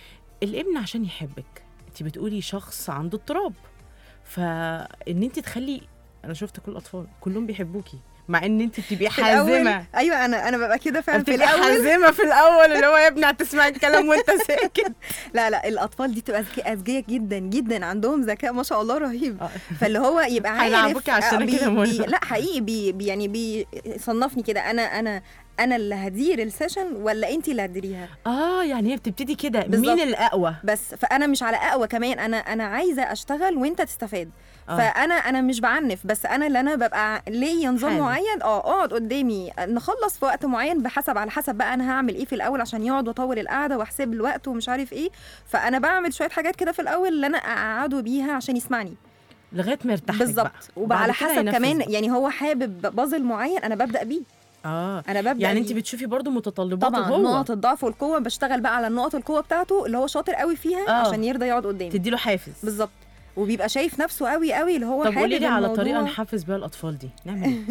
[SPEAKER 3] الابن عشان يحبك انت بتقولي شخص عنده اضطراب فان انت تخلي انا شفت كل الاطفال كلهم بيحبوكي مع ان انت بتبقي
[SPEAKER 5] في الأول-
[SPEAKER 3] حازمه
[SPEAKER 5] ايوه انا انا ببقى كده فعلا في
[SPEAKER 3] بتبقي
[SPEAKER 5] الاول
[SPEAKER 3] حازمه في الاول اللي هو يا ابني هتسمع الكلام وانت ساكت
[SPEAKER 5] لا لا الاطفال دي تبقى ذكية اذكياء جدا جدا عندهم ذكاء ما شاء الله رهيب
[SPEAKER 3] آه.
[SPEAKER 5] فاللي هو يبقى عارف
[SPEAKER 3] هيلعبوكي عشان
[SPEAKER 5] آه، بي-
[SPEAKER 3] كده
[SPEAKER 5] بي
[SPEAKER 3] منى.
[SPEAKER 5] لا حقيقي بي بي يعني بيصنفني كده انا انا انا اللي هدير السيشن ولا انت اللي هتديريها
[SPEAKER 3] اه يعني هي بتبتدي كده
[SPEAKER 5] بالظبط.
[SPEAKER 3] مين الاقوى
[SPEAKER 5] بس فانا مش على اقوى كمان انا انا عايزه اشتغل وانت تستفاد
[SPEAKER 3] آه.
[SPEAKER 5] فانا انا مش بعنف بس انا اللي انا ببقى ليا نظام
[SPEAKER 3] حازم.
[SPEAKER 5] معين اه اقعد قدامي نخلص في وقت معين بحسب على حسب بقى انا هعمل ايه في الاول عشان يقعد واطول القعده واحسب الوقت ومش عارف ايه فانا بعمل شويه حاجات كده في الاول اللي انا اقعده بيها عشان يسمعني
[SPEAKER 3] لغايه ما يرتاح لك
[SPEAKER 5] بالظبط
[SPEAKER 3] بقى.
[SPEAKER 5] وبقى
[SPEAKER 3] بعد
[SPEAKER 5] على
[SPEAKER 3] كده
[SPEAKER 5] حسب
[SPEAKER 3] ينفذ
[SPEAKER 5] كمان
[SPEAKER 3] بقى.
[SPEAKER 5] يعني هو حابب بازل معين انا ببدا بيه
[SPEAKER 3] اه
[SPEAKER 5] انا ببدا
[SPEAKER 3] يعني انت
[SPEAKER 5] بيه.
[SPEAKER 3] بتشوفي برضو متطلباته
[SPEAKER 5] طبعا
[SPEAKER 3] هو
[SPEAKER 5] نقط الضعف والقوه بشتغل بقى على نقط القوه بتاعته اللي هو شاطر قوي فيها
[SPEAKER 3] آه.
[SPEAKER 5] عشان يرضى يقعد قدامي
[SPEAKER 3] تدي له حافز
[SPEAKER 5] بالظبط وبيبقى شايف نفسه قوي قوي اللي هو
[SPEAKER 3] طب قولي
[SPEAKER 5] حابب
[SPEAKER 3] لي على
[SPEAKER 5] الموضوع.
[SPEAKER 3] طريقه نحفز بيها الاطفال دي نعمل ايه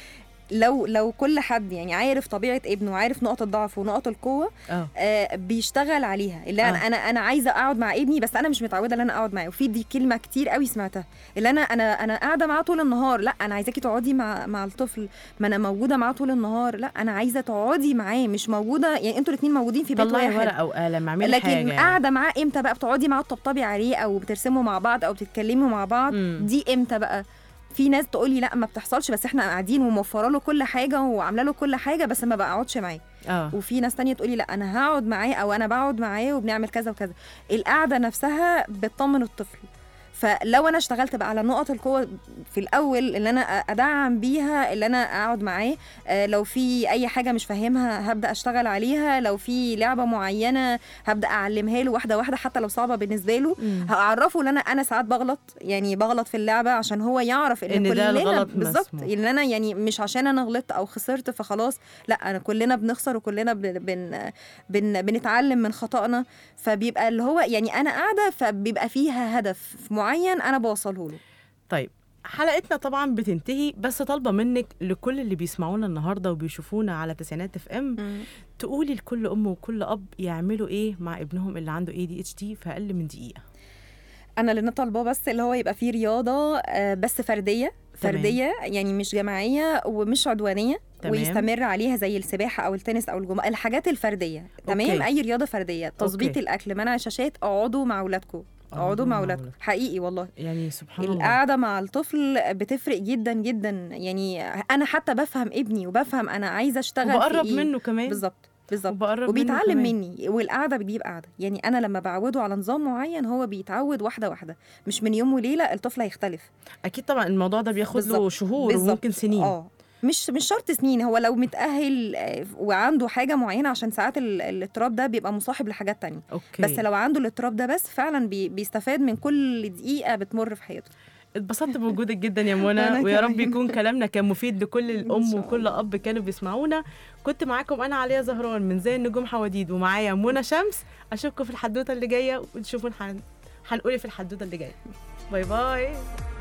[SPEAKER 5] لو لو كل حد يعني عارف طبيعه ابنه وعارف نقط الضعف ونقط القوه
[SPEAKER 3] اه
[SPEAKER 5] آه بيشتغل عليها اللي
[SPEAKER 3] آه.
[SPEAKER 5] انا انا انا عايزه اقعد مع ابني بس انا مش متعوده ان انا اقعد معاه وفي دي كلمه كتير قوي سمعتها اللي انا انا انا قاعده معاه طول النهار لا انا عايزاكي تقعدي مع مع الطفل ما انا موجوده معاه طول النهار لا انا عايزه تقعدي معاه مش موجوده يعني انتوا الاثنين موجودين في بيت
[SPEAKER 3] طلعي
[SPEAKER 5] واحد
[SPEAKER 3] ورقه وقلم اعملي
[SPEAKER 5] لكن
[SPEAKER 3] حاجه يعني.
[SPEAKER 5] قاعده معاه امتى بقى بتقعدي معاه تطبطبي عليه او بترسموا مع بعض او بتتكلموا مع بعض
[SPEAKER 3] مم.
[SPEAKER 5] دي امتى بقى في ناس تقولي لا ما بتحصلش بس احنا قاعدين وموفره له كل حاجه وعامله له كل حاجه بس ما بقعدش معاه
[SPEAKER 3] اه
[SPEAKER 5] وفي ناس تانية تقولي لا انا هقعد معاه او انا بقعد معاه وبنعمل كذا وكذا القعده نفسها بتطمن الطفل فلو انا اشتغلت بقى على نقط القوه في الاول اللي انا ادعم بيها اللي انا اقعد معاه آه، لو في اي حاجه مش فاهمها هبدا اشتغل عليها لو في لعبه معينه هبدا اعلمها له واحده واحده حتى لو صعبه بالنسبه له
[SPEAKER 3] مم.
[SPEAKER 5] هعرفه ان انا انا ساعات بغلط يعني بغلط في اللعبه عشان هو يعرف ان,
[SPEAKER 3] إن ده
[SPEAKER 5] كلنا
[SPEAKER 3] الغلط
[SPEAKER 5] بالظبط
[SPEAKER 3] مسموح.
[SPEAKER 5] ان انا يعني مش عشان انا غلطت او خسرت فخلاص لا انا كلنا بنخسر وكلنا بن بن بن بنتعلم من خطأنا فبيبقى اللي هو يعني انا قاعده فبيبقى فيها هدف معين انا بوصله له
[SPEAKER 3] طيب حلقتنا طبعا بتنتهي بس طالبه منك لكل اللي بيسمعونا النهارده وبيشوفونا على تسعينات اف ام تقولي لكل ام وكل اب يعملوا ايه مع ابنهم اللي عنده اي دي اتش دي في اقل من دقيقه
[SPEAKER 5] انا اللي انا طالباه بس اللي هو يبقى فيه رياضه آه، بس فرديه
[SPEAKER 3] تمام.
[SPEAKER 5] فرديه يعني مش جماعيه ومش عدوانيه
[SPEAKER 3] تمام.
[SPEAKER 5] ويستمر عليها زي السباحه او التنس او الجمباز الحاجات الفرديه تمام
[SPEAKER 3] أوكي.
[SPEAKER 5] اي رياضه فرديه تظبيط
[SPEAKER 3] أوكي.
[SPEAKER 5] الاكل منع شاشات اقعدوا مع اولادكم اقعدوا مع اولادكم حقيقي والله
[SPEAKER 3] يعني سبحان الله
[SPEAKER 5] القعده مع الطفل بتفرق جدا جدا يعني انا حتى بفهم ابني وبفهم انا عايزه اشتغل في
[SPEAKER 3] وبقرب
[SPEAKER 5] إيه.
[SPEAKER 3] منه كمان
[SPEAKER 5] بالظبط بالظبط
[SPEAKER 3] وبقرب منه
[SPEAKER 5] وبيتعلم
[SPEAKER 3] كمان.
[SPEAKER 5] مني والقعده بتجيب قعده يعني انا لما بعوده على نظام معين هو بيتعود واحده واحده مش من يوم وليله الطفل هيختلف
[SPEAKER 3] اكيد طبعا الموضوع ده بياخد له
[SPEAKER 5] بالظبط.
[SPEAKER 3] شهور
[SPEAKER 5] بالظبط.
[SPEAKER 3] وممكن سنين
[SPEAKER 5] اه مش مش شرط سنين هو لو متأهل آه، وعنده حاجة معينة عشان ساعات ال- الاضطراب ده بيبقى مصاحب لحاجات تانية
[SPEAKER 3] اوكي
[SPEAKER 5] بس لو عنده الاضطراب ده بس فعلا بي بيستفاد من كل دقيقة بتمر في حياته
[SPEAKER 3] اتبسطت بوجودك جدا يا
[SPEAKER 5] وأنا
[SPEAKER 3] منى ويا رب
[SPEAKER 5] كمان.
[SPEAKER 3] يكون كلامنا كان مفيد لكل الام
[SPEAKER 5] شاء
[SPEAKER 3] وكل اب كانوا بيسمعونا كنت معاكم انا عليا زهران من زي النجوم حواديد ومعايا منى شمس اشوفكم في الحدوته اللي جايه ونشوفوا هن- هنقول إيه في الحدوته اللي جايه باي باي